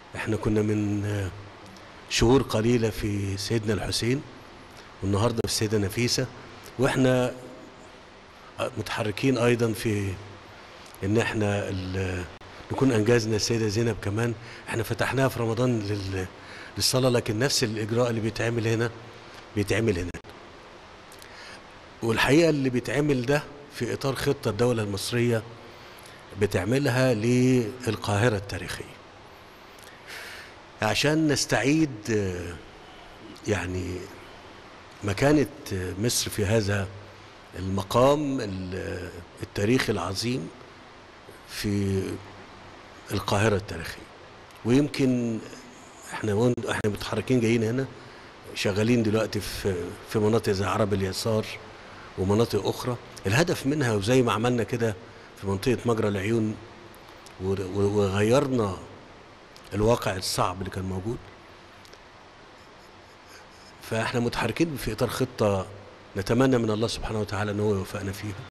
احنا كنا من آه، شهور قليلة في سيدنا الحسين والنهاردة في السيدة نفيسة واحنا آه، متحركين ايضا في ان احنا ال- نكون انجزنا السيدة زينب كمان احنا فتحناها في رمضان لل- للصلاة لكن نفس الاجراء اللي بيتعمل هنا بيتعمل هنا والحقيقة اللي بيتعمل ده في اطار خطة الدولة المصرية بتعملها للقاهرة التاريخية عشان نستعيد آه، يعني مكانة آه، مصر في هذا المقام ال- التاريخي العظيم في القاهرة التاريخية ويمكن احنا وين- احنا متحركين جايين هنا شغالين دلوقتي في في مناطق زي عرب اليسار ومناطق اخرى الهدف منها وزي ما عملنا كده في منطقة مجرى العيون و- و- وغيرنا الواقع الصعب اللي كان موجود فاحنا متحركين في اطار خطه نتمنى من الله سبحانه وتعالى ان هو يوفقنا فيها